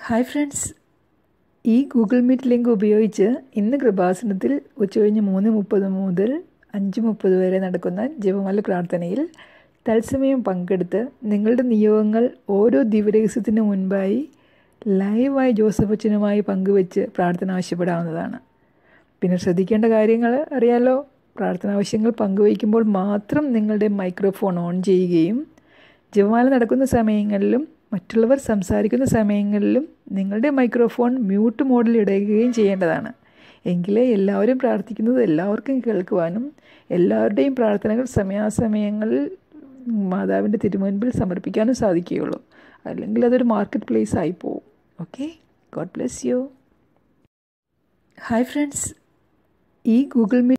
hi friends ഈ Google Meet link ഉപയോഗിച്ച് ഇന്ന് കൃപാസനത്തിൽ ഉച്ചകഴിഞ്ഞ് മൂന്ന് മുപ്പത് മുതൽ അഞ്ച് മുപ്പത് വരെ നടക്കുന്ന ജപമാല പ്രാർത്ഥനയിൽ തത്സമയം പങ്കെടുത്ത് നിങ്ങളുടെ നിയോഗങ്ങൾ ഓരോ ദിവരഹസ്യത്തിന് മുൻപായി ലൈവായി ജോസഫ് അച്ഛനുമായി പങ്കുവെച്ച് പ്രാർത്ഥന ആവശ്യപ്പെടാവുന്നതാണ് പിന്നെ ശ്രദ്ധിക്കേണ്ട കാര്യങ്ങൾ അറിയാലോ പ്രാർത്ഥന ആവശ്യങ്ങൾ പങ്കുവയ്ക്കുമ്പോൾ മാത്രം നിങ്ങളുടെ മൈക്രോഫോൺ ഓൺ ചെയ്യുകയും ജപമാല നടക്കുന്ന സമയങ്ങളിലും മറ്റുള്ളവർ സംസാരിക്കുന്ന സമയങ്ങളിലും നിങ്ങളുടെ മൈക്രോഫോൺ മ്യൂട്ട് മോഡിൽ ഇടുകയും ചെയ്യേണ്ടതാണ് എങ്കിലേ എല്ലാവരും പ്രാർത്ഥിക്കുന്നത് എല്ലാവർക്കും കേൾക്കുവാനും എല്ലാവരുടെയും പ്രാർത്ഥനകൾ സമയാസമയങ്ങളിൽ മാതാവിൻ്റെ തിരുമുൻപിൽ സമർപ്പിക്കാനും സാധിക്കുകയുള്ളൂ അല്ലെങ്കിൽ അതൊരു മാർക്കറ്റ് പ്ലേസ് ആയി പോവും okay God bless you hi friends ഈ ഗൂഗിൾ മീറ്റ്